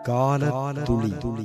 கால துளி துளி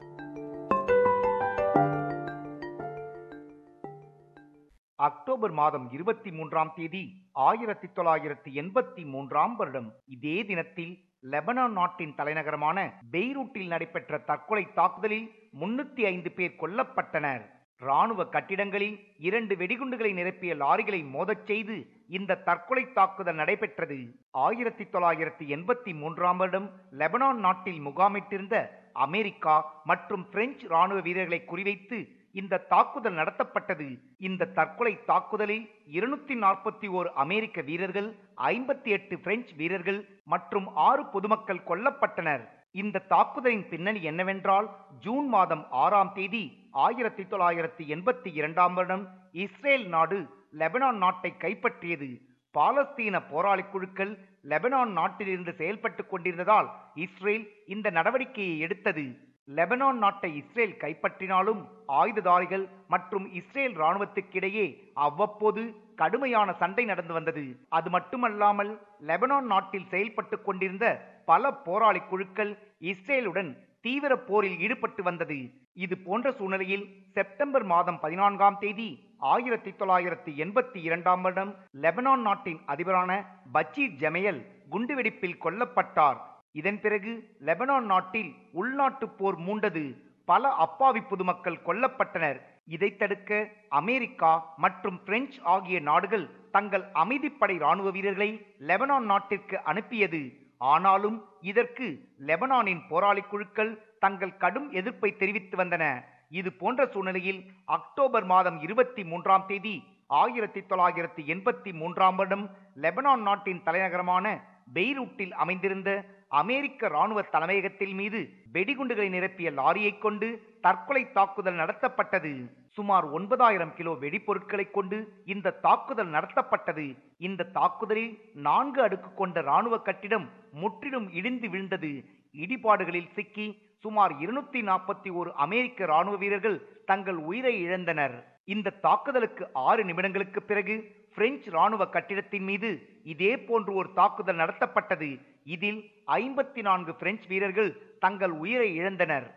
அக்டோபர் மாதம் இருபத்தி மூன்றாம் தேதி ஆயிரத்தி தொள்ளாயிரத்தி எண்பத்தி மூன்றாம் வருடம் இதே தினத்தில் லெபனான் நாட்டின் தலைநகரமான பெய்ரூட்டில் நடைபெற்ற தற்கொலை தாக்குதலில் முன்னூத்தி ஐந்து பேர் கொல்லப்பட்டனர் ராணுவ கட்டிடங்களில் இரண்டு வெடிகுண்டுகளை நிரப்பிய லாரிகளை மோதச் செய்து இந்த தற்கொலை தாக்குதல் நடைபெற்றது ஆயிரத்தி தொள்ளாயிரத்தி எண்பத்தி மூன்றாம் வருடம் லெபனான் நாட்டில் முகாமிட்டிருந்த அமெரிக்கா மற்றும் பிரெஞ்சு ராணுவ வீரர்களை குறிவைத்து இந்த தாக்குதல் நடத்தப்பட்டது இந்த தற்கொலை தாக்குதலில் இருநூத்தி நாற்பத்தி ஓர் அமெரிக்க வீரர்கள் ஐம்பத்தி எட்டு பிரெஞ்சு வீரர்கள் மற்றும் ஆறு பொதுமக்கள் கொல்லப்பட்டனர் இந்த தாக்குதலின் பின்னணி என்னவென்றால் ஜூன் மாதம் ஆறாம் தேதி ஆயிரத்தி தொள்ளாயிரத்தி எண்பத்தி இரண்டாம் வருடம் இஸ்ரேல் நாடு லெபனான் நாட்டை கைப்பற்றியது பாலஸ்தீன போராளி குழுக்கள் லெபனான் நாட்டிலிருந்து செயல்பட்டுக் கொண்டிருந்ததால் இஸ்ரேல் இந்த நடவடிக்கையை எடுத்தது லெபனான் நாட்டை இஸ்ரேல் கைப்பற்றினாலும் ஆயுததாரிகள் மற்றும் இஸ்ரேல் ராணுவத்துக்கிடையே அவ்வப்போது கடுமையான சண்டை நடந்து வந்தது அது மட்டுமல்லாமல் லெபனான் நாட்டில் செயல்பட்டு கொண்டிருந்த பல போராளி குழுக்கள் இஸ்ரேலுடன் தீவிர போரில் ஈடுபட்டு வந்தது இது போன்ற சூழ்நிலையில் செப்டம்பர் மாதம் பதினான்காம் தேதி ஆயிரத்தி தொள்ளாயிரத்தி எண்பத்தி இரண்டாம் வருடம் லெபனான் நாட்டின் அதிபரான பச்சீர் ஜெமையல் குண்டுவெடிப்பில் கொல்லப்பட்டார் இதன் பிறகு லெபனான் நாட்டில் உள்நாட்டு போர் மூண்டது பல அப்பாவி பொதுமக்கள் கொல்லப்பட்டனர் இதை தடுக்க அமெரிக்கா மற்றும் பிரெஞ்சு ஆகிய நாடுகள் தங்கள் அமைதிப்படை ராணுவ வீரர்களை லெபனான் நாட்டிற்கு அனுப்பியது ஆனாலும் இதற்கு லெபனானின் போராளி குழுக்கள் தங்கள் கடும் எதிர்ப்பை தெரிவித்து வந்தன இது போன்ற சூழ்நிலையில் அக்டோபர் மாதம் இருபத்தி மூன்றாம் தேதி ஆயிரத்தி தொள்ளாயிரத்தி எண்பத்தி மூன்றாம் வருடம் லெபனான் நாட்டின் தலைநகரமான பெய்ரூட்டில் அமைந்திருந்த அமெரிக்க ராணுவ தலைமையகத்தில் மீது வெடிகுண்டுகளை நிரப்பிய லாரியை கொண்டு தற்கொலை தாக்குதல் நடத்தப்பட்டது சுமார் ஒன்பதாயிரம் கிலோ வெடிப்பொருட்களை கொண்டு இந்த தாக்குதல் நடத்தப்பட்டது இந்த தாக்குதலில் நான்கு அடுக்கு கொண்ட ராணுவ கட்டிடம் முற்றிலும் இடிந்து விழுந்தது இடிபாடுகளில் சிக்கி சுமார் இருநூத்தி நாற்பத்தி ஒரு அமெரிக்க ராணுவ வீரர்கள் தங்கள் உயிரை இழந்தனர் இந்த தாக்குதலுக்கு ஆறு நிமிடங்களுக்கு பிறகு பிரெஞ்சு ராணுவ கட்டிடத்தின் மீது இதே போன்று ஒரு தாக்குதல் நடத்தப்பட்டது இதில் ஐம்பத்தி நான்கு பிரெஞ்சு வீரர்கள் தங்கள் உயிரை இழந்தனர்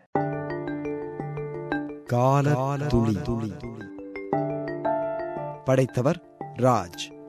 கால துளி துளி படைத்தவர் ராஜ்